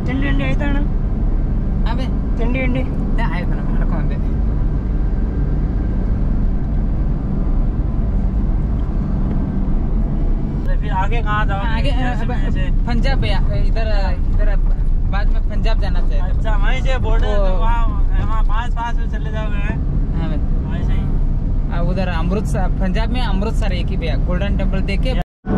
ತಿಂಡಿ ಹಿಂಡಿ ಆಯ್ತಾ ಅಣ್ಣ ಅವೆ ತಿಂಡಿ ಹಿಂಡಿ ಆಯ್ತು ನಾನು ಮಾಡ್ಕೊಂಡೆ फिर आगे कहाँ जाओ आगे पंजाब भैया इधर इधर बाद में पंजाब जाना चाहिए अच्छा वहीं से बॉर्डर वो- तो वहाँ वहाँ पास पास में चले जाओगे हाँ भैया। वहीं से ही आ, उधर अमृतसर पंजाब में अमृतसर एक ही भैया गोल्डन टेम्पल देख के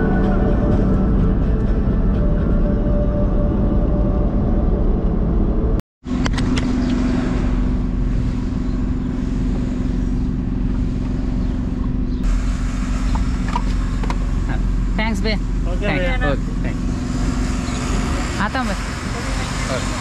थैंक्स भैया ओके Thank- भैया ओके थैंक आता हूँ भैया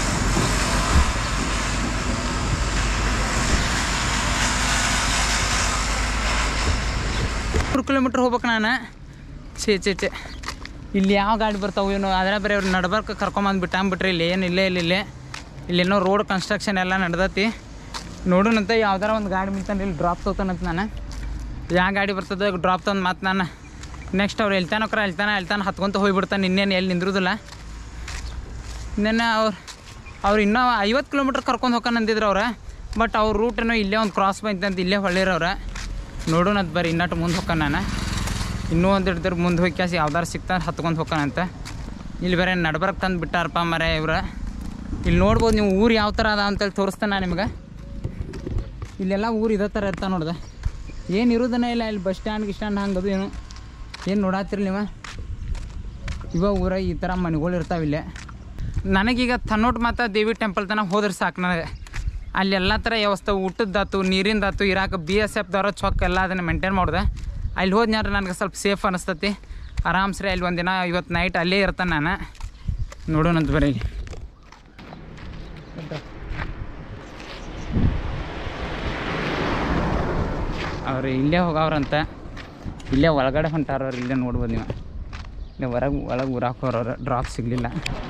ಮೂರು ಕಿಲೋಮೀಟ್ರ್ ಹೋಗ್ಬೇಕು ನಾನು ಛೇ ಛೇ ಛೇ ಇಲ್ಲಿ ಯಾವ ಗಾಡಿ ಬರ್ತಾವೆ ಏನು ಅದ್ರ ಬೇರೆ ಅವ್ರು ನಡ್ಬರ್ಕ ಕರ್ಕೊಂಬಂದು ಬಿಟ್ಟಾಂಬಿಟ್ರಿ ಇಲ್ಲಿ ಏನು ಇಲ್ಲೇ ಇಲ್ಲ ಇಲ್ಲಿ ಇಲ್ಲೇನೋ ರೋಡ್ ಕನ್ಸ್ಟ್ರಕ್ಷನ್ ಎಲ್ಲ ನಡ್ದತಿ ನೋಡೋಣಂತ ಯಾವ್ದಾರ ಒಂದು ಗಾಡಿ ನಿಂತಾನೆ ಇಲ್ಲಿ ಡ್ರಾಪ್ ತೊಗೊತಾನಂತ ನಾನು ಯಾವ ಗಾಡಿ ಬರ್ತದೆ ಡ್ರಾಪ್ ತಂದು ಮತ್ತೆ ನಾನು ನೆಕ್ಸ್ಟ್ ಅವ್ರು ಎಲ್ತಾನಕ್ರ ಎಲ್ತಾನ ಎಲ್ತಾನ ಹತ್ಕೊಂತ ಹೋಗ್ಬಿಡ್ತಾನೆ ಇನ್ನೇನು ಎಲ್ಲಿ ನಿಂದ್ರುದಿಲ್ಲ ಇನ್ನೇನು ಅವ್ರು ಅವ್ರು ಇನ್ನೂ ಐವತ್ತು ಕಿಲೋಮೀಟ್ರ್ ಕರ್ಕೊಂಡು ಹೋಗ್ತಾನೆ ಅಂದಿದ್ರು ಅವ್ರು ಬಟ್ ಅವ್ರ ರೂಟ್ ಏನೋ ಇಲ್ಲೇ ಒಂದು ಕ್ರಾಸ್ ಬಂತಂತ ಇಲ್ಲೇ ಹೊಳ್ಳಿರವ್ರೆ ನೋಡೋಣ ಅದು ಬರ್ರಿ ಇನ್ನಟ್ಟು ಮುಂದೆ ಹೋಗ್ತಾನೆ ನಾನು ಇನ್ನೂ ಒಂದು ಹಿಡ್ದ್ರೆ ಮುಂದೆ ಹೋಗಿ ಕ್ಯಾಸ್ ಯಾವ್ದಾರು ಸಿಗ್ತಾನೆ ಹತ್ಕೊಂಡು ಹೋಗ್ತಾನಂತ ಇಲ್ಲಿ ಬೇರೆ ನಡ್ಬರ್ಕ್ ತಂದು ಬಿಟ್ಟಾರಪ್ಪ ಮರೆ ಇವ್ರು ಇಲ್ಲಿ ನೋಡ್ಬೋದು ನೀವು ಊರು ಯಾವ ಥರ ಅದ ಅಂತೇಳಿ ತೋರಿಸ್ತಾನೆ ನಾನು ನಿಮ್ಗೆ ಇಲ್ಲೆಲ್ಲ ಊರು ಇದೇ ಥರ ಇರ್ತಾವೆ ನೋಡ್ದೆ ಏನು ಇರೋದನ್ನ ಇಲ್ಲ ಇಲ್ಲಿ ಬಸ್ ಸ್ಟ್ಯಾಂಡ್ ಗಿಸ್ಟ್ಯಾಂಡ್ ಹಂಗದು ಏನು ಏನು ನೋಡಾತಿರಿ ನೀವು ಇವ ಊರ ಈ ಥರ ಮನೆಗಳು ಇರ್ತಾವೆ ಇಲ್ಲೇ ನನಗೀಗ ತನ್ನೋಟ್ ಮಾತ್ರ ದೇವಿ ಟೆಂಪಲ್ ತನಕ ಹೋದ್ರೆ ಸಾಕು ನನಗೆ ಅಲ್ಲಿ ಎಲ್ಲ ಥರ ವ್ಯವಸ್ಥೆ ಊಟದ್ದಾತು ನೀರಿಂದಾತು ಇರಾಕ ಬಿ ಎಸ್ ಎಫ್ದವ್ರ ಚೊಕ್ಕ ಎಲ್ಲ ಅದನ್ನು ಮೇಂಟೈನ್ ಮಾಡಿದೆ ಅಲ್ಲಿ ಹೋದ್ನಾರ ನನಗೆ ಸ್ವಲ್ಪ ಸೇಫ್ ಅನಿಸ್ತತಿ ಆರಾಮ್ಸ್ರಿ ಅಲ್ಲಿ ಒಂದಿನ ಇವತ್ತು ನೈಟ್ ಅಲ್ಲೇ ಇರ್ತಾನೆ ನಾನು ನೋಡೋಣಂತ ಬರೀ ಅವ್ರು ಇಲ್ಲೇ ಹೋಗವ್ರಂತ ಇಲ್ಲೇ ಒಳಗಡೆ ಹೊಂಟಾರವ್ರು ಇಲ್ಲೇ ನೋಡ್ಬೋದು ನೀವು ಇಲ್ಲೇ ಹೊರಗೆ ಒಳಗೆ ಊರಾಕ್ ಹೋರವ್ರು ಡ್ರಾಪ್ ಸಿಗಲಿಲ್ಲ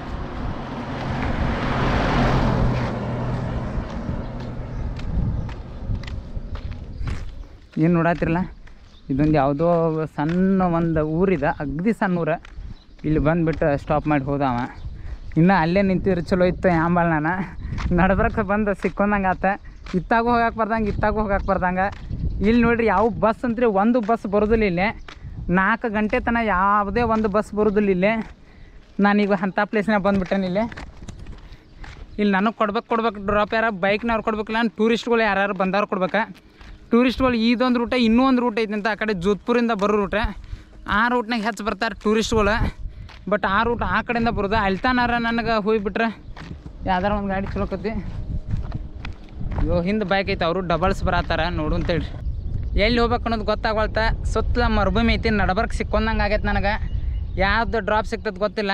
ಏನು ನೋಡತ್ತಿರಲ್ಲ ಇದೊಂದು ಯಾವುದೋ ಸಣ್ಣ ಒಂದು ಊರಿದೆ ಅಗ್ದಿ ಸಣ್ಣ ಊರ ಇಲ್ಲಿ ಬಂದುಬಿಟ್ಟು ಸ್ಟಾಪ್ ಮಾಡಿ ಹೋದವ ಇನ್ನು ಅಲ್ಲೇ ನಿಂತಿದ್ರೆ ಚಲೋ ಇತ್ತು ಯಾಂಬಲ್ ನಾನು ನಡ್ಬರಕ್ಕೆ ಬಂದು ಸಿಕ್ಕೊಂದಂಗೆ ಆತ ಇತ್ತಾಗೂ ಹೋಗಕ್ಕೆ ಬರ್ದಂಗೆ ಇತ್ತಾಗೂ ಹೋಗಕ್ಕೆ ಬರ್ದಂಗೆ ಇಲ್ಲಿ ನೋಡ್ರಿ ಯಾವ ಬಸ್ ಅಂತ್ರಿ ಒಂದು ಬಸ್ ಬರೋದಿಲ್ಲ ಇಲ್ಲೇ ನಾಲ್ಕು ಗಂಟೆ ತನಕ ಯಾವುದೇ ಒಂದು ಬಸ್ ಬರೋದಿಲ್ಲ ಇಲ್ಲೇ ನಾನೀಗ ಅಂಥ ಪ್ಲೇಸ್ನಾಗ ಬಂದುಬಿಟ್ಟೇನೆ ಇಲ್ಲೇ ಇಲ್ಲಿ ನನಗೆ ಕೊಡ್ಬೇಕು ಕೊಡ್ಬೇಕು ಡ್ರಾಪ್ ಯಾರು ಬೈಕ್ನವ್ರು ಕೊಡ್ಬೇಕಿಲ್ಲ ನಾನು ಟೂರಿಸ್ಟ್ಗಳು ಯಾರ್ಯಾರು ಬಂದವ್ರು ಕೊಡ್ಬೇಕು ಟೂರಿಸ್ಟ್ಗಳು ಇದೊಂದು ರೂಟ ಇನ್ನೂ ಒಂದು ರೂಟ್ ಐತಿ ಅಂತ ಆ ಕಡೆ ಜೋಧ್ಪುರಿಂದ ಬರೋ ರೂಟ ಆ ರೂಟ್ನಾಗ ಹೆಚ್ಚು ಬರ್ತಾರೆ ಟೂರಿಸ್ಟ್ಗಳು ಬಟ್ ಆ ರೂಟ್ ಆ ಕಡೆಯಿಂದ ಬರೋದು ಅಲ್ತಾನಾರ ನನಗೆ ಹೋಗ್ಬಿಟ್ರೆ ಯಾವ್ದಾರ ಒಂದು ಗಾಡಿ ಚಲೋಕತಿ ಇವಾಗ ಹಿಂದೆ ಬೈಕ್ ಐತೆ ಅವರು ಡಬಲ್ಸ್ ಬರತ್ತಾರ ನೋಡು ಅಂತೇಳಿ ಎಲ್ಲಿ ಹೋಗ್ಬೇಕು ಅನ್ನೋದು ಗೊತ್ತಾಗವಲ್ತ ಸುತ್ತಲ ಮರುಭೂಮಿ ಐತಿ ನಡಬರ್ಕ್ ಸಿಕ್ಕೊಂದಂಗೆ ಆಗೈತೆ ನನಗೆ ಯಾವ್ದು ಡ್ರಾಪ್ ಸಿಗ್ತದೆ ಗೊತ್ತಿಲ್ಲ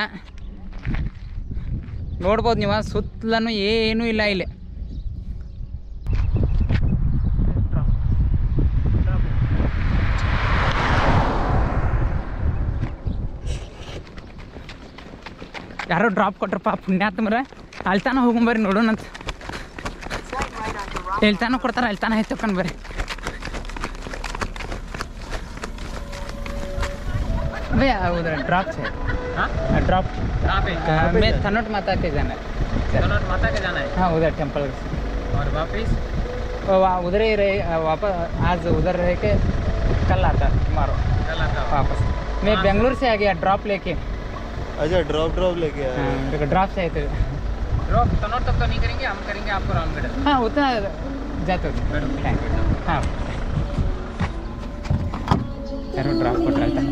ನೋಡ್ಬೋದು ನೀವು ಸುತ್ತಲೂ ಏನೂ ಇಲ್ಲ ಇಲ್ಲಿ ಯಾರೋ ಡ್ರಾಪ್ ಕೊಟ್ರಪ್ಪ ಪುಣ್ಯಾತ್ಮರ ಅಲ್ತಾನ ಹೋಗೊಂಬರ್ರಿ ನೋಡೋಣಂತ ಎಲ್ತಾನ ಕೊಡ್ತಾರ ಅಲ್ತಾನ ಆಯ್ತು ತಕೊಂಡ್ ಬರ್ರಿ भैया उधर ड्रॉप से ड्रॉप मैं थनोट माता के जाना है माता के जाना है हाँ उधर टेम्पल और वापिस वो वहाँ उधर ही रहे वापस आज उधर रह के कल आता tomorrow कल आता वापस मैं बेंगलुरु से आ गया ड्रॉप लेके अच्छा ड्रॉप ड्रॉप लेके आए हाँ, मेरे को ड्रॉप चाहिए थे ड्रॉप तनोट तक तो नहीं करेंगे हम करेंगे आपको राउंड हाँ उतना जाते होते थैंक यू हाँ ಯಾರೋ ಡ್ರಾಪ್ ಕೊಟ್ರೆ ಅಂತ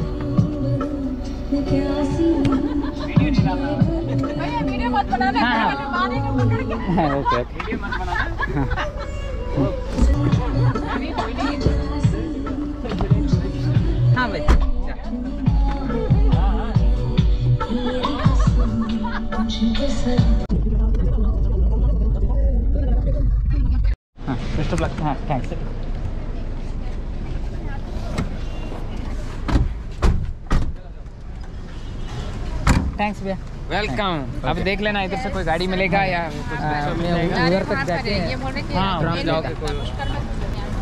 हाँ हाँ हाँ ओके ओके हाँ भाई जा। हाँ बेस्ट ऑफ लक हाँ थैंक्स थैंक्स भैया वेलकम अब देख लेना इधर से कोई गाड़ी मिलेगा या कुछ आ, मैं उधर तक जाके हाँ ड्रॉप ड्रॉप जाओगे कोई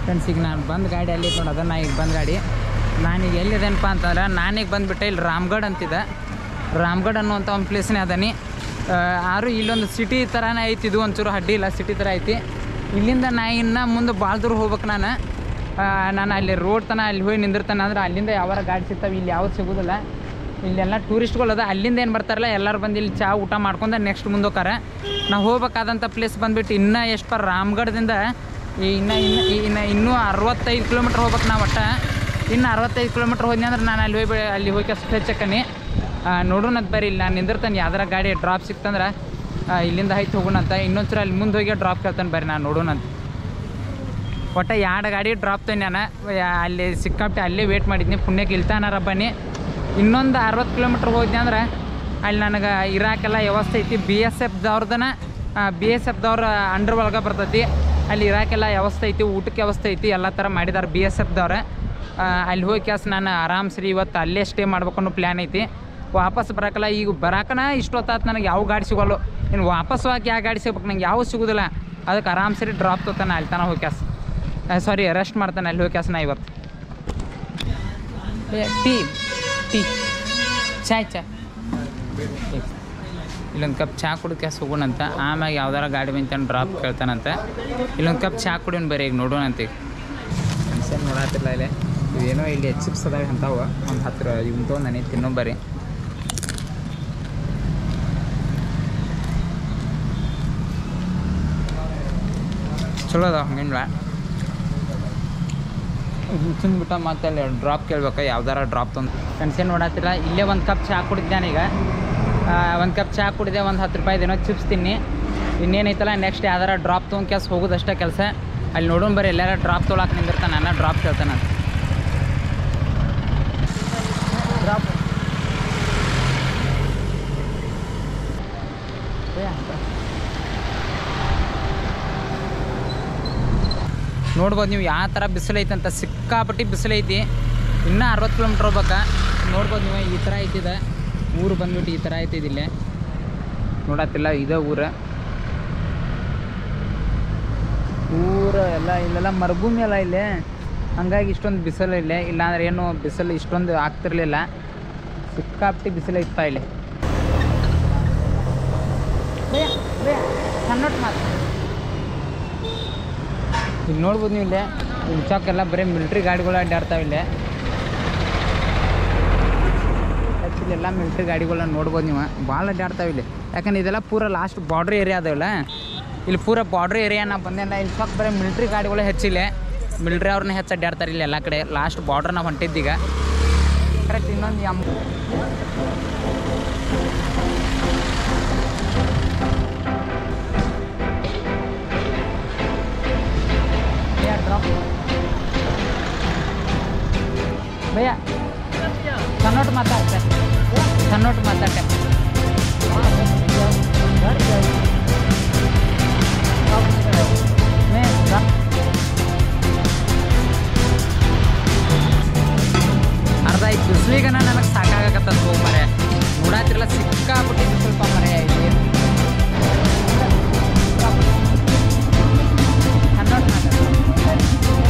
ಫ್ರೆಂಡ್ಸ್ ಈಗ ನಾನು ಬಂದ ಗಾಡಿ ಅಲ್ಲಿ ನೋಡಿ ಅದನ್ನು ಈಗ ಬಂದ ಗಾಡಿ ನಾನೀಗ ಎಲ್ಲಿದೇನಪ್ಪ ಅಂತಂದ್ರೆ ನಾನೀಗ ಬಂದುಬಿಟ್ಟೆ ಇಲ್ಲಿ ರಾಮ್ಗಢ್ ಅಂತಿದೆ ರಾಮ್ಗಢ್ ಅನ್ನುವಂಥ ಒಂದು ಪ್ಲೇಸ್ನೇ ಅದನಿ ಆರು ಇಲ್ಲೊಂದು ಸಿಟಿ ಥರನೇ ಐತಿ ಇದು ಒಂಚೂರು ಅಡ್ಡಿ ಇಲ್ಲ ಸಿಟಿ ಥರ ಐತಿ ಇಲ್ಲಿಂದ ನಾ ಇನ್ನು ಮುಂದೆ ಭಾಳ ದೂರ ಹೋಗ್ಬೇಕು ನಾನು ಆ, ನಾನು ಅಲ್ಲಿ ರೋಡ್ ತನ ಅಲ್ಲಿ ಹೋಗಿ ನಿಂದಿರ್ತಾನೆ ಅಂದ್ರೆ ಅಲ್ಲಿಂದ ಯಾವಾರ ಗಾಡಿ ಸಿಗ್ತಾವೆ ಇಲ್ಲಿ ಯಾವ್ದು ಸಿಗೋದಿಲ್ಲ ಇಲ್ಲೆಲ್ಲ ಟೂರಿಸ್ಟ್ಗಳು ಅದ ಅಲ್ಲಿಂದ ಏನು ಬರ್ತಾರಲ್ಲ ಎಲ್ಲರೂ ಬಂದು ಇಲ್ಲಿ ಚಾ ಊಟ ಮಾಡ್ಕೊಂಡು ನೆಕ್ಸ್ಟ್ ಮುಂದೆ ಹೋಗಾರ ನಾವು ಹೋಗ್ಬೇಕಾದಂಥ ಪ್ಲೇಸ್ ಬಂದ್ಬಿಟ್ಟು ಇನ್ನೂ ಎಷ್ಟು ಪರ್ ರಾಮ್ಗಢದಿಂದ ಈ ಇನ್ನು ಇನ್ನು ಈ- ಇನ್ನು ಇನ್ನೂ ಅರವತ್ತೈದು ಕಿಲೋಮೀಟ್ರ್ ಹೋಗ್ಬೇಕು ನಾವು ಒಟ್ಟು ಇನ್ನು ಅರವತ್ತೈದು ಕಿಲೋಮೀಟ್ರ್ ಹೋದ್ನಿ ಅಂದ್ರೆ ನಾನು ಅಲ್ಲಿ ಹೋಗಿ ಅಲ್ಲಿ ಹೋಗಿ ಅಷ್ಟು ಹೆಚ್ಚಕ್ಕನಿ ನೋಡೋಣ ಅಂತ ಬರ್ರಿ ಇಲ್ಲಿ ನಾನು ನಿಂದಿರ್ತಾನೆ ಯಾವ್ದಾರ ಗಾಡಿ ಡ್ರಾಪ್ ಸಿಕ್ತಂದ್ರೆ ಆ, ಇಲ್ಲಿಂದ ಹೈತ್ ಹೋಗೋಣ ಅಂತ ಇನ್ನೊಂದ್ಸಲ ಅಲ್ಲಿ ಮುಂದೆ ಹೋಗಿ ಡ್ರಾಪ್ ಕೇಳ್ತಾನೆ ಬರ್ರಿ ನಾನು ನೋಡೋಣ ಅಂತ ಒಟ್ಟು ಎರಡು ಗಾಡಿ ಡ್ರಾಪ್ ತಂದು ನಾನು ಯಾ- ಅಲ್ಲಿ ಸಿಕ್ಕಾಪಟ್ಟೆ ಅಲ್ಲೇ ವೇಟ್ ಮಾಡಿದ್ನಿ ಪುಣ್ಯಕ್ಕೆ ಇಲ್ತಾನಾರ ಬನ್ನಿ ಇನ್ನೊಂದು ಅರವತ್ತು ಕಿಲೋಮೀಟ್ರ್ ಹೋದ್ನಿ ಅಂದ್ರೆ ಅಲ್ಲಿ ನನಗೆ ಇರಾಕೆಲ್ಲ ವ್ಯವಸ್ಥೆ ಐತಿ ಬಿ ಎಸ್ ಎಫ್ದವ್ರದನ ಬಿ ಎಸ್ ಎಫ್ದವ್ರ ಅಂಡ್ರ್ ಒಳಗೆ ಬರ್ತೈತಿ ಅಲ್ಲಿ ಇರಾಕೆಲ್ಲ ವ್ಯವಸ್ಥೆ ಐತಿ ಊಟಕ್ಕೆ ವ್ಯವಸ್ಥೆ ಐತಿ ಎಲ್ಲ ಥರ ಮಾಡಿದಾರೆ ಬಿ ಎಸ್ ಎಫ್ದವ್ರೆ ಅಲ್ಲಿ ಹೋಗಿ ಕ್ಯಾಸ್ ನಾನು ಆರಾಮ್ ಸರಿ ಇವತ್ತು ಅಲ್ಲೇ ಸ್ಟೇ ಮಾಡ್ಬೇಕು ಅನ್ನೋ ಪ್ಲ್ಯಾನ್ ಐತಿ ವಾಪಸ್ ಬರೋಕಲ್ಲ ಈಗ ಬರಾಕನ ಇಷ್ಟೊತ್ತಾತು ನನಗೆ ಯಾವ ಗಾಡಿ ಸಿಗೋಲ್ಲ ಇನ್ನು ವಾಪಸ್ ಹೋಗಿ ಯಾವ ಗಾಡಿ ಸಿಗ್ಬೇಕು ನಂಗೆ ಯಾವ ಸಿಗೋದಿಲ್ಲ ಅದಕ್ಕೆ ಆರಾಮ್ ಸರಿ ಡ್ರಾಪ್ ತೊತಾನೆ ಅಲ್ಲಿ ತನಕ ಹೋಗಿ ಕ್ಯಾಸ್ ಸಾರಿ ರೆಸ್ಟ್ ಮಾಡ್ತಾನೆ ಅಲ್ಲಿ ಹೋಗಿ ಕ್ಯಾಸ್ ನಾ ಇವತ್ತು ಏ, ಟೀ ಟೀ ಚಾಯ್ ಚಾಯ್ ಇಲ್ಲೊಂದು ಕಪ್ ಚಹಾ ಕುಡಿದು ಕ್ಯಾಸ್ ಹೋಗೋಣಂತ ಆಮ್ಯಾಗ ಯಾವ್ದಾರ ಗಾಡಿ ಬಂತಾನೆ ಡ್ರಾಪ್ ಕೇಳ್ತಾನಂತ ಇಲ್ಲೊಂದು ಕಪ್ ಚಹಾ ಕುಡಿಯೋಣ ಬರೀ ಈಗ ನೋಡೋಣಂತ ಈಗ ಮನುಷ್ಯನ ನೋಡತ್ತಿಲ್ಲ ಇಲ್ಲಿ ಇವೇನೋ ಇಲ್ಲಿ ಚಿಪ್ಸ್ ಅದಾವೆ ಅಂತಾವ ಒಂದು ಹತ್ತಿರ ಇವ್ನ ತೊಗೊಂಡು ನನಗೆ ತಿನ್ನೋ ಬರ್ರಿ ಚಲೋ ಅದಾವ ಹಂಗೇನಿಲ್ಲ ತಿಂದ್ಬಿಟ್ಟ ಮತ್ತೆ ಅಲ್ಲಿ ಡ್ರಾಪ್ ಕೇಳ್ಬೇಕು ಯಾವ್ದಾರ ಡ್ರಾಪ್ ತಂದು ಕನ್ಸೇನು ನೋಡತ್ತಿಲ್ಲ ಇಲ್ಲೇ ಒಂದು ಕಪ್ ಚಹಾ ಕುಡಿದ್ದೆ ನಾನೀಗ ಒಂದು ಕಪ್ ಚಹಾ ಕುಡಿದೆ ಒಂದು ಹತ್ತು ರೂಪಾಯಿದೇನೋ ಚಿಪ್ಸ್ ತಿನ್ನಿ ಇನ್ನೇನೈತಲ್ಲ ನೆಕ್ಸ್ಟ್ ಯಾವ್ದಾರ ಡ್ರಾಪ್ ತೊಗೊಂಡು ಕೆಲಸ ಹೋಗೋದಷ್ಟೇ ಕೆಲಸ ಅಲ್ಲಿ ನೋಡೋಣ ಬರ್ರಿ ಎಲ್ಲಾರ ಡ್ರಾಪ್ ತೊಗೊಳಕ್ಕೆ ನಿಂದಿರ್ತಾನೆ ನಾನು ಡ್ರಾಪ್ ಕೇಳ್ತಾನೆ ಡ್ರಾಪ್ ನೋಡ್ಬೋದು ನೀವು ಯಾವ ಥರ ಬಿಸಿಲೈತೆ ಅಂತ ಸಿಕ್ಕಾಪಟ್ಟಿ ಬಿಸಿಲೈತಿ ಇನ್ನೂ ಅರವತ್ತು ಕಿಲೋಮೀಟ್ರ್ ಹೋಗ್ಬೇಕಾ ನೋಡ್ಬೋದು ನೀವು ಈ ಥರ ಐತಿದೆ ಊರು ಬಂದ್ಬಿಟ್ಟು ಈ ಥರ ಐತಿ ಇದಿಲ್ಲೇ ನೋಡತ್ತಿಲ್ಲ ಇದೇ ಊರ ಊರ ಎಲ್ಲ ಇಲ್ಲೆಲ್ಲ ಮರುಭೂಮಿ ಅಲ್ಲ ಇಲ್ಲೇ ಹಂಗಾಗಿ ಇಷ್ಟೊಂದು ಬಿಸಿಲು ಇಲ್ಲೇ ಇಲ್ಲಾಂದ್ರೆ ಏನು ಬಿಸಿಲು ಇಷ್ಟೊಂದು ಆಗ್ತಿರ್ಲಿಲ್ಲ ಸಿಕ್ಕಾಪಟ್ಟಿ ಬಿಸಿಲು ಇತ್ತ ಇಲ್ಲಿ ಸಣ್ಣೊಟ್ಟು ಮಾತು ಇಲ್ಲಿ ನೋಡ್ಬೋದು ನೀವು ಇಲ್ಲೇ ಉಂಚಾಕೆಲ್ಲ ಬರೀ ಮಿಲ್ಟ್ರಿ ಗಾಡಿಗಳು ಅಡ್ಡಾಡ್ತಾವೆ ಇಲ್ಲೇ ಆ್ಯಕ್ಚುಲಿ ಎಲ್ಲ ಮಿಲ್ಟ್ರಿ ಗಾಡಿಗಳನ್ನ ನೋಡ್ಬೋದು ನೀವು ಭಾಳ ಅಡ್ಡಾಡ್ತಾವೆ ಇಲ್ಲಿ ಯಾಕಂದ್ರೆ ಇದೆಲ್ಲ ಪೂರ ಲಾಸ್ಟ್ ಬಾರ್ಡ್ರ್ ಏರಿಯಾ ಅದಾವಲ್ಲ ಇಲ್ಲಿ ಪೂರ ಬಾರ್ಡ್ರ್ ಏರಿಯಾ ನಾ ಬಂದೇನ ಇಲ್ಲಿ ಸಾಕು ಬರೀ ಮಿಲ್ಟ್ರಿ ಗಾಡಿಗಳು ಹೆಚ್ಚಿಲ್ಲ ಮಿಲ್ಟ್ರಿ ಅವ್ರನ್ನ ಹೆಚ್ಚು ಅಡ್ಡಾಡ್ತಾರೆ ಇಲ್ಲಿ ಎಲ್ಲ ಕಡೆ ಲಾಸ್ಟ್ ಬಾರ್ಡ್ರ್ ನಾವು ಹೊಂಟಿದ್ದೀಗ ಕರೆಕ್ಟ್ ಇನ್ನೊಂದು ಎಮ್ भैया ड्रॉप भैया कन्नोट ಮಾತಾಡ್ತೆ ಕನ್ನೋಟ್ ಮಾತಾಡ್ತೆ ಅರ್ಧ ಈ ಬಿಸಿಲಿಗನ ನನಗೆ ಸಾಕಾಗತ್ತದ ಹೋಗ್ಮರೆ ನೋಡಾತಿರಲ್ಲ ಸಿಕ್ಕಾಬಿಟ್ಟು ಬಿಸಿಲು ಮರೆ ಇಲ್ಲಿ ಕನ್ನೋಟ್ ಮಾತಾಡ್ತೆ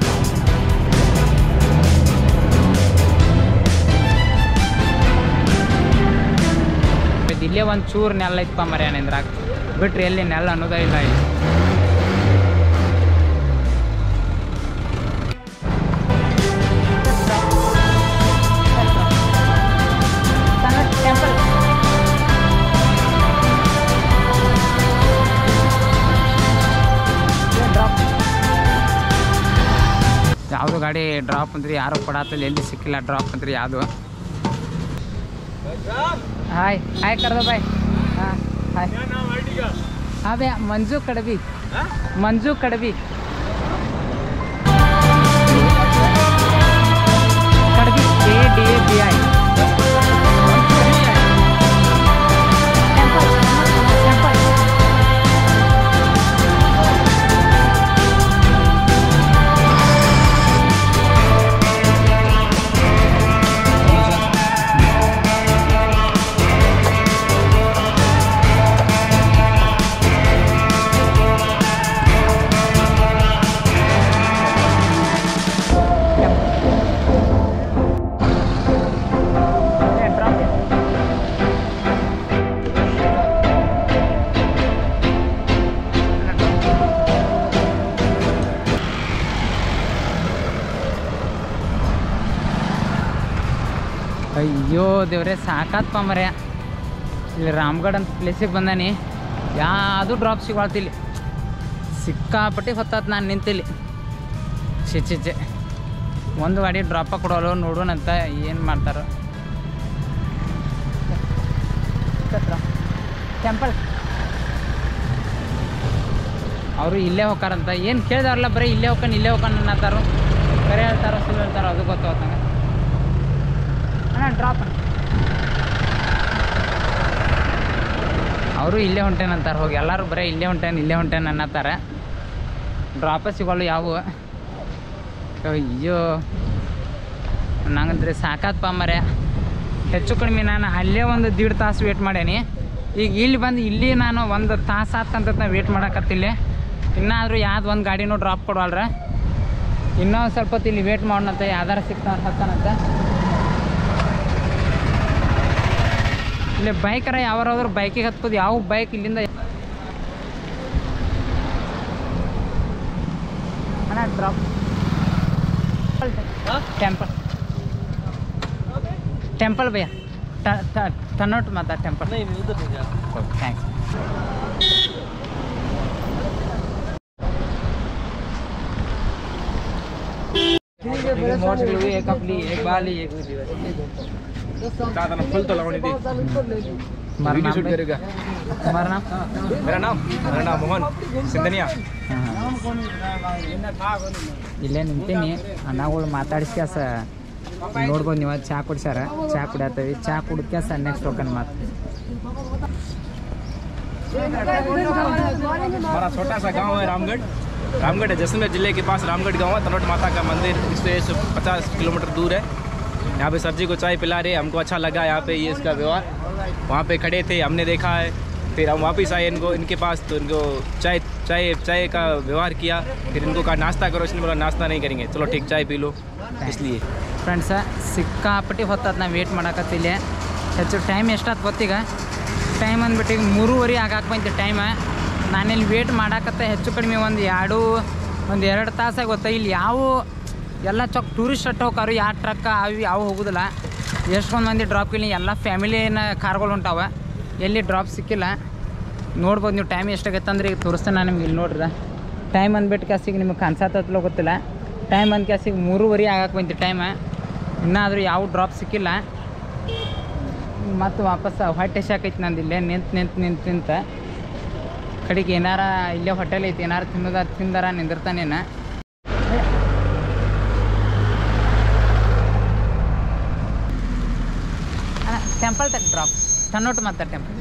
ಇದು ಇಲ್ಲೇ ಒಂದು ಚೂರು ನೆಲ್ಲ ಐತಪ್ಪ ಮರ್ಯ ನಿಂದ್ರಾಗ ಬಿಟ್ರಿ ಎಲ್ಲಿ ನೆಲ್ಲ ಅನ್ನೋದೇ ಇಲ್ಲ ಇಲ್ಲಿ ಟೆಂಪಲ್ ಡ್ರಾಪ್ ಯಾವುದು ಗಾಡಿ ಡ್ರಾಪ್ ಅಂದ್ರೆ ಯಾರು ಕೊಡತ್ತಲ್ಲ ಎಲ್ಲಿ ಸಿಕ್ಕಿಲ್ಲ ಡ್ರಾಪ್ ಅಂದ್ರೆ ಯಾವುದು ಹಾಯ್ ಹಾಯ್ ಕರ್ದ ಬಾಯ್ ಹಾಂ ಹಾಯ್ हाँ भैया मंजू कड़वी मंजू कड़वी कड़वी A D A B I ಅಯ್ಯೋ ದೇವ್ರೆ ಸಾಕಾತ್ಪ ಮರ್ಯ ಇಲ್ಲಿ ರಾಮ್ಗಢ್ ಅಂತ ಪ್ಲೇಸಿಗೆ ಬಂದಾನಿ ಯಾವುದು ಡ್ರಾಪ್ ಸಿಗ್ವಾಳ್ತಿಲ್ಲಿ ಸಿಕ್ಕಾಪಟ್ಟಿ ಹೊತ್ತಾತ್ ನಾನು ನಿಂತಿಲ್ಲಿ ಛೆ ಛೆ ಛೆ ಒಂದು ಗಾಡಿ ಡ್ರಾಪ ಕೊಡೋಲ್ಲ ನೋಡೋಣಂತ ಏನು ಮಾಡ್ತಾರೋ ಟೆಂಪಲ್ ಅವರು ಇಲ್ಲೇ ಹೋಗ್ತಾರಂತ ಏನು ಕೇಳಿದಾರಲ್ಲ ಬರೀ ಇಲ್ಲೇ ಹೋಗ್ಕೊಂಡು ಇಲ್ಲೇ ಹೋಗ್ಕೊಂಡು ಅನ್ನತ್ತಾರೋ ಬರೀ ಹೇಳ್ತಾರೋ ಸುಳ್ಳು ಹೇಳ್ತಾರೋ ಅದು ಗೊತ್ತಾಗತ್ತಂಗ ಅಣ್ಣ ಡ್ರಾಪ್ ಅವರು ಇಲ್ಲೇ ಹೊಂಟೇನಂತಾರೆ ಹೋಗಿ ಎಲ್ಲರೂ ಬರೀ ಇಲ್ಲೇ ಹೊಂಟೇನು ಇಲ್ಲೇ ಹೊಂಟೇನು ಅನ್ನತ್ತಾರೆ ಡ್ರಾಪ ಸಿಗೋಲ್ಲ ಯಾವುವು ಅಯ್ಯೋ ನಂಗಂದ್ರೆ ಸಾಕಾತ್ಪ ಮರೆ ಹೆಚ್ಚು ಕಡಿಮೆ ನಾನು ಅಲ್ಲೇ ಒಂದು ದೀಡ್ ತಾಸು ವೇಟ್ ಮಾಡೇನಿ ಈಗ ಇಲ್ಲಿ ಬಂದು ಇಲ್ಲಿ ನಾನು ಒಂದು ತಾಸು ಆತಂತ ನಾ ವೇಟ್ ಮಾಡಕತ್ತಿಲ್ಲಿ ಇನ್ನಾದರೂ ಯಾವ್ದು ಒಂದು ಗಾಡಿನೂ ಡ್ರಾಪ್ ಕೊಡವಲ್ರ ಇನ್ನೂ ಸ್ವಲ್ಪ ಹೊತ್ತು ಇಲ್ಲಿ ವೇಟ್ ಮಾಡೋಣಂತ ಯಾವ್ದಾರ ಸಿಗ್ತಾನ ಹತ್ತಾನಂತ ಇಲ್ಲಿ ಬೈಕರ ಯಾವಾರಾದ್ರೂ ಬೈಕಿಗೆ ಹತ್ಬೋದು ಯಾವ ಬೈಕ್ ಇಲ್ಲಿಂದ ಅಣ್ಣ ಡ್ರಾಪ್ ಟೆಂಪಲ್ ಟೆಂಪಲ್ ಭಯ್ಯ ಟನ್ನೋಟ್ ಮಾತಾ ಟೆಂಪಲ್ ಥ್ಯಾಂಕ್ಸ್ एक आपली एक बाली एक फुल तो लगाउनी हमारा नाम शूट भाई? करेगा हमारा नाम मेरा नाम मेरा नाम मोहन सिंधनिया ಇಲ್ಲೇ ನಿಂತೀನಿ ಅಣ್ಣಗಳು ಮಾತಾಡಿಸಿ ಸ ನೋಡ್ಬೋದು ನೀವು ಚಹಾ ಕುಡ್ಸ್ಯಾರ ಚಹಾ ಕುಡಿಯತ್ತೀವಿ ಚಹಾ ಕುಡ್ಕ್ಯಾಸ ನೆಕ್ಸ್ಟ್ ಹೋಗ್ಕೊಂಡು ಮಾತು हमारा छोटा सा गांव है रामगढ़ रामगढ़ है जैसलमेर जिले के पास रामगढ़ गांव है तनोट माता का मंदिर इससे एक सौ पचास किलोमीटर दूर है यहाँ पे सर जी को चाय पिला रहे हमको अच्छा लगा यहाँ पे ये इसका व्यवहार वहाँ पे खड़े थे हमने देखा है फिर हम वापस आए इनको इनके पास तो इनको चाय चाय चाय का व्यवहार किया फिर इनको कहा नाश्ता करो इसने बोला नाश्ता नहीं करेंगे चलो ठीक चाय पी लो इसलिए ಫ್ರೆಂಡ್ಸ ಸಿಕ್ಕಾಪಟ್ಟಿ ಹೊತ್ತಾತ್ ನಾವು ವೇಟ್ ಮಾಡಕತ್ತಿಲ್ಲ ಹೆಚ್ಚು ಟೈಮ್ ಎಷ್ಟಾತ್ ಗೊತ್ತೀಗ ಟೈಮ್ ಅಂದ್ಬಿಟ್ಟು ಈಗ ಮೂರುವರೆ ಆಗಾಕ ಬಂತು ಟೈಮ ನಾನಿಲ್ಲಿ ವೇಟ್ ಮಾಡಾಕತ್ತ ಹೆಚ್ಚು ಕಡಿಮೆ ಒಂದು ಎರಡು ಒಂದು ಎರಡು ತಾಸಾಗಿ ಗೊತ್ತಾ ಇಲ್ಲಿ ಯಾವ ಎಲ್ಲ ಚೊಕ್ ಟೂರಿಸ್ಟ್ ಅಟ್ ಹೋಗಾರು ಯಾವ ಟ್ರಕ್ ಅವು ಯಾವ ಹೋಗೋದಿಲ್ಲ ಎಷ್ಟೊಂದು ಮಂದಿ ಡ್ರಾಪ್ ಇಲ್ಲಿ ಎಲ್ಲ ಫ್ಯಾಮಿಲಿನ ಕಾರ್ಗಳು ಹೊಂಟಾವ ಎಲ್ಲಿ ಡ್ರಾಪ್ ಸಿಕ್ಕಿಲ್ಲ ನೋಡ್ಬೋದು ನೀವು ಟೈಮ್ ಎಷ್ಟಾಗೈತೆ ಅಂದ್ರೆ ಈಗ ತೋರಿಸ್ತೇನೆ ನಾನು ನಿಮ್ಗೆ ಇಲ್ಲಿ ನೋಡ್ರಿ ಟೈಮ್ ಅಂದ್ಬಿಟ್ಟು ಕ್ಯಾಸಿಗೆ ನಿಮ್ಗೆ ಕಾಣಿಸತ್ತಲ್ಲ ಗೊತ್ತಿಲ್ಲ ಟೈಮ್ ಅಂದ್ ಕ್ಯಾಸಿಗೆ ಮೂರುವರೆ ಆಗಕ್ಕೆ ಬಂತು ಟೈಮ ಇನ್ನಾದರೂ ಯಾವ ಡ್ರಾಪ್ ಸಿಕ್ಕಿಲ್ಲ ಮತ್ತು ವಾಪಸ್ ಹೊಟ್ಟೆ ಶಾಕೈತಿ ನಂದು ಇಲ್ಲೇ ನಿಂತು ನಿಂತು ನಿಂತು ನಿಂತ ಕಡೆಗೆ ಏನಾರ ಇಲ್ಲೇ ಹೋಟೆಲ್ ಐತಿ ಏನಾರ ತಿನ್ನೋದ ತಿಂದಾರ ನಿಂದಿರ್ತಾನೇನ टेंपल तक ड्रॉप टनोट माता टेंपल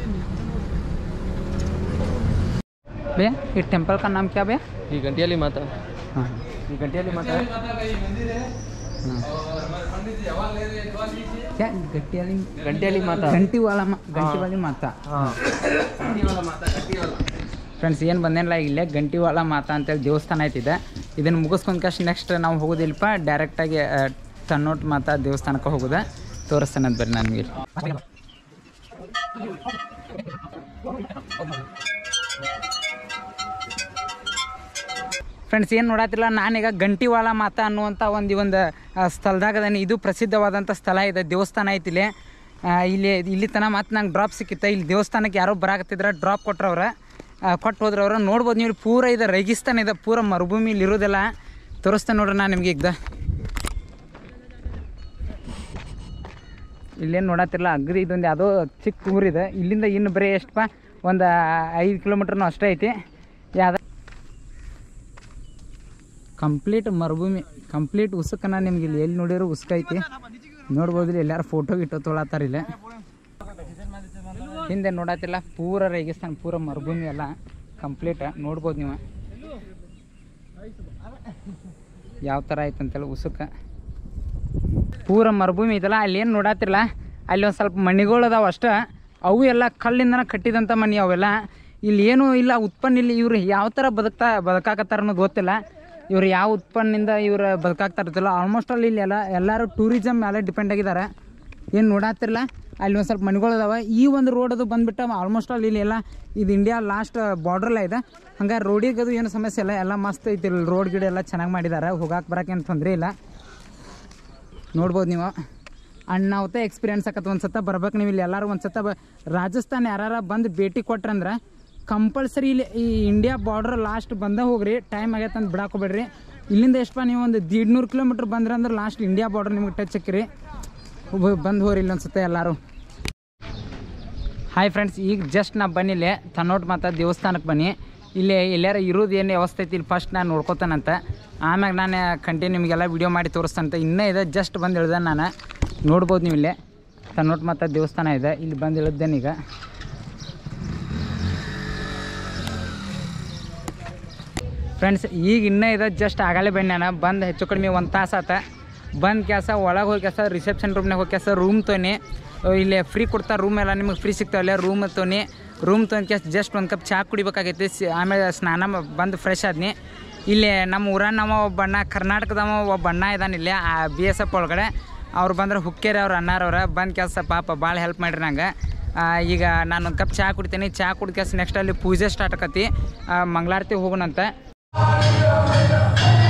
भैया ये टेंपल का नाम क्या भैया ये घंटियाली माता हाँ ये घंटियाली माता है क्या गट्टी वाली घंटियाली माता ಗಂಟಿ ವಾಲ ಗಂಟಿ ವಾಲಿ ಮಾತಾ हाँ ಫ್ರೆಂಡ್ಸ್ ಏನು ಬಂದೇನಿಲ್ಲ ಇಲ್ಲೇ ಗಂಟಿ ವಾಲ ಮಾತಾ ಅಂತೇಳಿ ದೇವಸ್ಥಾನ ಐತಿದೆ ಇದನ್ನು ಮುಗಿಸ್ಕೊಂಡ್ ಕಾಶ್ ನೆಕ್ಸ್ಟ್ ನಾವು ಹೋಗೋದಿಲ್ಲಪ್ಪ ಡೈರೆಕ್ಟಾಗಿ ತನ್ನೋಟ್ ಮಾತಾ ದೇವಸ್ಥಾನಕ್ಕೆ ಹೋಗೋದ ತೋರಿಸ್ತೇನೆ ಅಂತ ಬರ್ರಿ ನನಗೆ ಫ್ರೆಂಡ್ಸ್ ಏನು ನೋಡತ್ತಿಲ್ಲ ನಾನೀಗ ಗಂಟಿವಾಳ ಮಾತಾ ಅನ್ನುವಂಥ ಒಂದು ಒಂದು ಸ್ಥಳದಾಗ ಅದೇನಿ ಇದು ಪ್ರಸಿದ್ಧವಾದಂಥ ಸ್ಥಳ ಇದೆ ದೇವಸ್ಥಾನ ಐತಿ ಇಲ್ಲಿ ಆ, ಇಲ್ಲಿ ಇಲ್ಲಿ ತನಕ ಮತ್ತೆ ನಂಗೆ ಡ್ರಾಪ್ ಸಿಕ್ಕಿತ್ತ ಇಲ್ಲಿ ದೇವಸ್ಥಾನಕ್ಕೆ ಯಾರೋ ಬರಾಕತ್ತಿದ್ರ ಡ್ರಾಪ್ ಕೊಟ್ರವ್ರ ಕೊಟ್ಟು ಹೋದ್ರ ಅವ್ರ ನೋಡ್ಬೋದು ನೀವು ಇಲ್ಲಿ ಪೂರ ಇದೆ ರೇಗಿಸ್ತಾನ ಇದೆ ಪೂರ ಮರುಭೂಮಿಲಿ ಇರೋದೆಲ್ಲ ತೋರಿಸ್ತೇನೆ ನೋಡ್ರಿ ನಾನು ನಿಮಗೆ ಈಗ ಇಲ್ಲೇನು ನೋಡತ್ತಿರಲ್ಲ ಅಗ್ರಿ ಇದೊಂದು ಯಾವುದೋ ಚಿಕ್ಕ ಊರಿದೆ ಇಲ್ಲಿಂದ ಇನ್ನು ಬರೀ ಎಷ್ಟಪ್ಪ ಒಂದು ಐದು ಕಿಲೋಮೀಟ್ರ್ನೂ ಅಷ್ಟೇ ಐತಿ ಯಾವ್ದು ಕಂಪ್ಲೀಟ್ ಮರುಭೂಮಿ ಕಂಪ್ಲೀಟ್ ಉಸುಕನ ನಿಮ್ಗೆ ಇಲ್ಲಿ ಎಲ್ಲಿ ನೋಡಿರೋ ಉಸ್ಕ ಐತಿ ನೋಡ್ಬೋದು ಇಲ್ಲಿ ಎಲ್ಲಾರು ಫೋಟೋ ಗಿಟೋ ತೊಳತ್ತಾರ ಇಲ್ಲಿ ಹಿಂದೆ ನೋಡತ್ತಿಲ್ಲ ಪೂರ ರೇಗಿಸ್ತಾನ ಪೂರ ಮರುಭೂಮಿ ಎಲ್ಲ ಕಂಪ್ಲೀಟ್ ನೋಡ್ಬೋದು ನೀವು ಯಾವ ಥರ ಐತೆ ಅಂತೇಳಿ ಉಸುಕ ಪೂರ ಮರುಭೂಮಿ ಐತಲ್ಲ ಅಲ್ಲಿ ಏನು ನೋಡತ್ತಿರಲ್ಲ ಅಲ್ಲಿ ಒಂದು ಸ್ವಲ್ಪ ಮಣಿಗಳು ಅದಾವ ಅಷ್ಟೇ ಅವು ಎಲ್ಲ ಕಲ್ಲಿಂದನ ಕಟ್ಟಿದಂಥ ಮನೆ ಅವೆಲ್ಲ ಇಲ್ಲಿ ಏನೂ ಇಲ್ಲ ಉತ್ಪನ್ನ ಇಲ್ಲಿ ಇವ್ರು ಯಾವ ಥರ ಬದುಕ್ತಾ ಬದುಕಾಕತ್ತಾರ ಅನ್ನೋದು ಗೊತ್ತಿಲ್ಲ ಇವ್ರು ಯಾವ ಉತ್ಪನ್ನದಿಂದ ಇವ್ರು ಬದುಕಾಗ್ತಾ ಇರ್ತಿಲ್ಲ ಆಲ್ಮೋಸ್ಟ್ ಅಲ್ಲಿ ಇಲ್ಲಿ ಎಲ್ಲ ಎಲ್ಲರೂ ಟೂರಿಸಮ್ ಮೇಲೆ ಡಿಪೆಂಡ್ ಆಗಿದ್ದಾರೆ ಏನು ನೋಡತ್ತಿರಲ್ಲ ಅಲ್ಲಿ ಒಂದು ಸ್ವಲ್ಪ ಮನೆಗಳು ಅದಾವ ಈ ಒಂದು ರೋಡ್ ಅದು ಬಂದ್ಬಿಟ್ಟು ಆಲ್ಮೋಸ್ಟ್ ಅಲ್ಲಿ ಇಲ್ಲಿ ಎಲ್ಲ ಇದು ಇಂಡಿಯಾ ಲಾಸ್ಟ್ ಬಾರ್ಡ್ರಲ್ಲ ಇದೆ ಹಂಗಾರೆ ರೋಡಿಗೆ ಅದು ಏನು ಸಮಸ್ಯೆ ಇಲ್ಲ ಎಲ್ಲ ಮಸ್ತ್ ಐತಿ ಇಲ್ಲಿ ರೋಡ್ ಗಿಡ ಎಲ್ಲ ಚೆನ್ನಾಗಿ ಮಾಡಿದ್ದಾರೆ ಹೋಗಾಕ ಬರೋಕೆ ಏನು ತೊಂದರೆ ಇಲ್ಲ ನೋಡ್ಬೋದು ನೀವು ಅಣ್ಣಾವತ ಎಕ್ಸ್ಪೀರಿಯನ್ಸ್ ಆಕತ್ ಒಂದು ಸತ ಬರ್ಬೇಕು ನೀವು ಇಲ್ಲಿ ಎಲ್ಲರೂ ಒಂದು ಸತ ಬ ರಾಜಸ್ಥಾನ ಯಾರು ಬಂದು ಭೇಟಿ ಕೊಟ್ರಂದ್ರೆ ಕಂಪಲ್ಸರಿ ಇಲ್ಲಿ ಈ ಇಂಡಿಯಾ ಬಾರ್ಡರ್ ಲಾಸ್ಟ್ ಬಂದ ಹೋಗ್ರಿ ಟೈಮ್ ಆಗೈತೆ ಅಂತ ಬಿಡಾಕೋಬೇಡ್ರಿ ಇಲ್ಲಿಂದ ಎಷ್ಟು ನೀವು ಒಂದು ದೀಡ್ನೂರು ಕಿಲೋಮೀಟ್ರ್ ಬಂದ್ರೆ ಅಂದ್ರೆ ಲಾಸ್ಟ್ ಇಂಡಿಯಾ ಬಾರ್ಡರ್ ನಿಮ್ಗೆ ಟಚ್ ಹಾಕಿರಿ ಬಂದು ಹೋಗ್ರಿ ಇಲ್ಲೊಂದು ಸತ ಎಲ್ಲರೂ ಹಾಯ್ ಫ್ರೆಂಡ್ಸ್ ಈಗ ಜಸ್ಟ್ ನಾ ಬನ್ನಿಲ್ಲೇ ತನ್ನೋಟ್ ಮಾತಾ ದೇವಸ್ಥಾನಕ್ಕೆ ಬನ್ನಿ ಇಲ್ಲಿ ಎಲ್ಲಾರ ಇರೋದು ಏನು ವ್ಯವಸ್ಥೆ ಐತಿ ಇಲ್ಲಿ ಫಸ್ಟ್ ನಾನು ನೋಡ್ಕೋತಾನಂತ ಆಮ್ಯಾಗ ನಾನು ಕಂಟಿನ್ಯೂ ನಿಮಗೆಲ್ಲ ವಿಡಿಯೋ ಮಾಡಿ ತೋರಿಸ್ತಂತ ಇನ್ನೂ ಇದೆ ಜಸ್ಟ್ ಬಂದು ಇಳ್ದೆ ನಾನು ನೋಡ್ಬೋದು ನೀವು ಇಲ್ಲೇ ತನ್ನೋಟ್ ಮಾತಾ ದೇವಸ್ಥಾನ ಇದೆ ಇಲ್ಲಿ ಬಂದು ಇಳಿದ್ದೇನೆ ಈಗ ಫ್ರೆಂಡ್ಸ್ ಈಗ ಇನ್ನೂ ಇದೆ ಜಸ್ಟ್ ಆಗಲೇ ಬನ್ನಿ ನಾನು ಬಂದು ಹೆಚ್ಚು ಕಡಿಮೆ ಒಂದು ತಾಸು ಆತ ಬಂದು ಕೆಲಸ ಒಳಗೆ ಹೋಗಿ ಕೆಲಸ ರಿಸೆಪ್ಷನ್ ರೂಮ್ನಾಗ ಹೋಗಿ ಕೆಲಸ ರೂಮ್ ತೊನಿ ಇಲ್ಲಿ ಫ್ರೀ ಕೊಡ್ತಾರೆ ರೂಮ್ ಎಲ್ಲ ನಿಮಗೆ ಫ್ರೀ ಸಿಗ್ತಾವಲ್ಲ ರೂಮ್ ತೊನಿ ರೂಮ್ ತೊಗೊಂಡು ಕೆಲಸ ಜಸ್ಟ್ ಒಂದು ಕಪ್ ಚಹಾ ಕುಡಿಬೇಕಾಗೈತಿ ಸಿ ಆಮೇಲೆ ಸ್ನಾನ ಮ- ಬಂದು ಫ್ರೆಶ್ ಆದ್ನಿ ಇಲ್ಲಿ ನಮ್ಮ ಊರನ್ನ ನಮ್ಮ ಒಬ್ಬ ಅಣ್ಣ ಕರ್ನಾಟಕದವ ಒಬ್ಬ ಅಣ್ಣ ಇದ್ದಾನೆ ಇಲ್ಲಿ ಬಿ ಎಸ್ ಎಫ್ ಒಳಗಡೆ ಅವ್ರು ಬಂದ್ರೆ ಹುಕ್ಕೇರಿ ಅವ್ರು ಅಣ್ಣಾರವ್ರ ಬಂದು ಕೆಲಸ ಪಾಪ ಭಾಳ ಹೆಲ್ಪ್ ಮಾಡ್ರಿ ನಂಗೆ ಆ, ಈಗ ನಾನು ಒಂದು ಕಪ್ ಚಹಾ ಕುಡಿತೀನಿ ಚಹಾ ಕುಡಿದ ಕೆಲಸ ನೆಕ್ಸ್ಟ್ ಅಲ್ಲಿ ಪೂಜೆ ಸ್ಟಾರ್ಟ್ ಆಕತಿ ಮಂಗಳಾರತಿ ಹೋಗೋಣಂತ